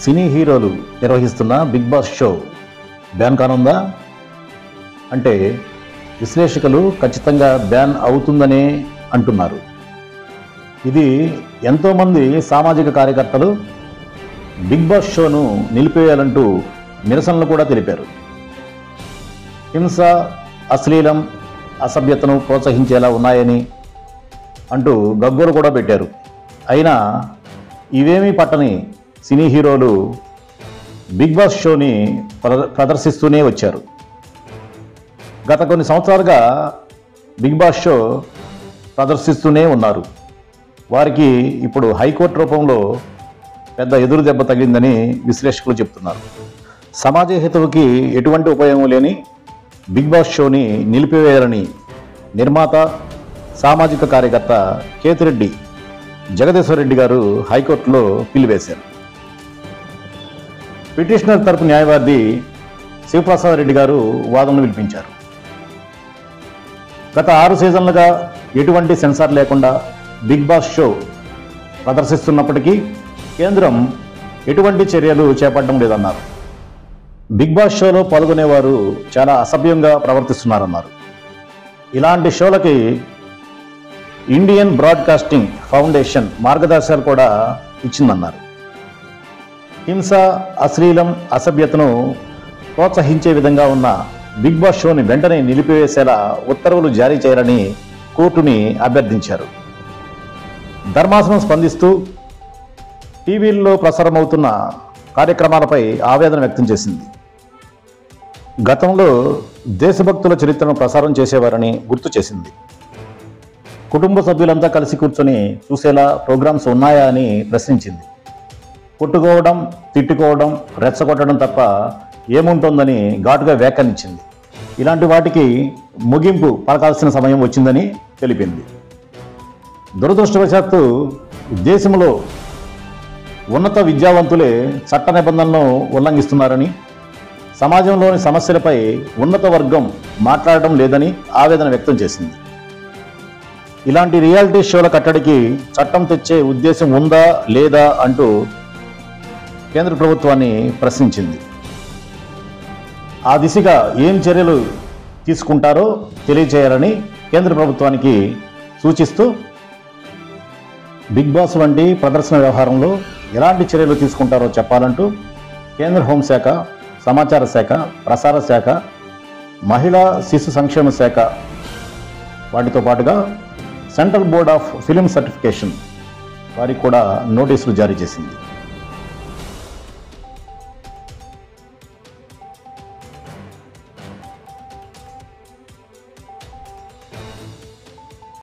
సినీ హీరోలు నిర్వహిస్తున్న Bigg Boss show ban కానుందా అంటే విశ్లేషకులు ఖచ్చితంగా బ్యాన్ అవుతుందనే అంటున్నారు ఇది ఎంతోమంది సామాజిక కార్యకర్తలు బిగ్ బాస్ షోను నిలిపేయాలంటూ నిరసనలు కూడా తెలిపారు హింస అశ్లీలం అసభ్యతను ప్రోత్సహించేలా ఉన్నాయని అంటూ గగ్గోలు కూడా పెట్టారు అయినా ఇవేమీ పట్టని సినీ హీరోలు బిగ్ బాస్ షోని ప్ర- ప్రదర్శిస్తూనే వచ్చారు గత కొన్ని సంవత్సరాలుగా బిగ్ బాస్ షో ప్రదర్శిస్తూనే ఉన్నారు వారికి ఇప్పుడు హైకోర్టు రూపంలో పెద్ద ఎదురు దెబ్బ తగిలిందని విశ్లేషకులు చెప్తున్నారు సమాజ హితవుకి ఎటువంటి ఉపయోగం లేని బిగ్ బాస్ షోని నిలిపివేయాలని నిర్మాత సామాజిక కార్యకర్త కేతిరెడ్డి జగదీశ్వరరెడ్డి గారు హైకోర్టులో పిలివేశారు పిటిషనర్ తరపు న్యాయవాది శివప్రసాద్ రెడ్డి గారు వాదనలు వినిపించారు గత ఆరు సీజన్లుగా ఎటువంటి సెన్సార్ లేకుండా బిగ్ బాస్ షో ప్రదర్శిస్తున్నప్పటికీ కేంద్రం ఎటువంటి చర్యలు చేపట్టడం లేదన్నారు బిగ్ బాస్ షోలో పాల్గొనేవారు చాలా అసభ్యంగా ప్రవర్తిస్తున్నారన్నారు ఇలాంటి షోలకి ఇండియన్ బ్రాడ్కాస్టింగ్ ఫౌండేషన్ మార్గదర్శకాలు కూడా ఇచ్చిందన్నారు హింస అశ్లీలం అసభ్యతను ప్రోత్సహించే విధంగా ఉన్న బిగ్ బాస్ షోని వెంటనే నిలిపివేసేలా ఉత్తర్వులు జారీ చేయాలని కోర్టుని అభ్యర్థించారు ధర్మాసనం స్పందిస్తూ టీవీల్లో ప్రసారమవుతున్న కార్యక్రమాలపై ఆవేదన వ్యక్తం చేసింది గతంలో దేశభక్తుల చరిత్రను ప్రసారం చేసేవారని గుర్తు చేసింది కుటుంబ సభ్యులంతా కలిసి కూర్చొని చూసేలా ప్రోగ్రామ్స్ ఉన్నాయా అని ప్రశ్నించింది కొట్టుకోవడం తిట్టుకోవడం రెచ్చగొట్టడం తప్ప ఏముంటుందని ఘాటుగా వ్యాఖ్యానించింది ఇలాంటి వాటికి ముగింపు పలకాల్సిన సమయం వచ్చిందని తెలిపింది దురదృష్టవశాత్తు దేశంలో ఉన్నత విద్యావంతులే చట్ట నిబంధనలను ఉల్లంఘిస్తున్నారని సమాజంలోని సమస్యలపై ఉన్నత వర్గం మాట్లాడడం లేదని ఆవేదన వ్యక్తం చేసింది ఇలాంటి రియాలిటీ షోల కట్టడికి చట్టం తెచ్చే ఉద్దేశం ఉందా లేదా అంటూ కేంద్ర ప్రభుత్వాన్ని ప్రశ్నించింది ఆ దిశగా ఏం చర్యలు తీసుకుంటారో తెలియజేయాలని కేంద్ర ప్రభుత్వానికి సూచిస్తూ బిగ్ బాస్ వంటి ప్రదర్శన వ్యవహారంలో ఎలాంటి చర్యలు తీసుకుంటారో చెప్పాలంటూ కేంద్ర హోంశాఖ సమాచార శాఖ ప్రసార శాఖ మహిళా శిశు సంక్షేమ శాఖ వాటితో పాటుగా central board of film certification వారికి కూడా నోటీసులు జారీ చేసింది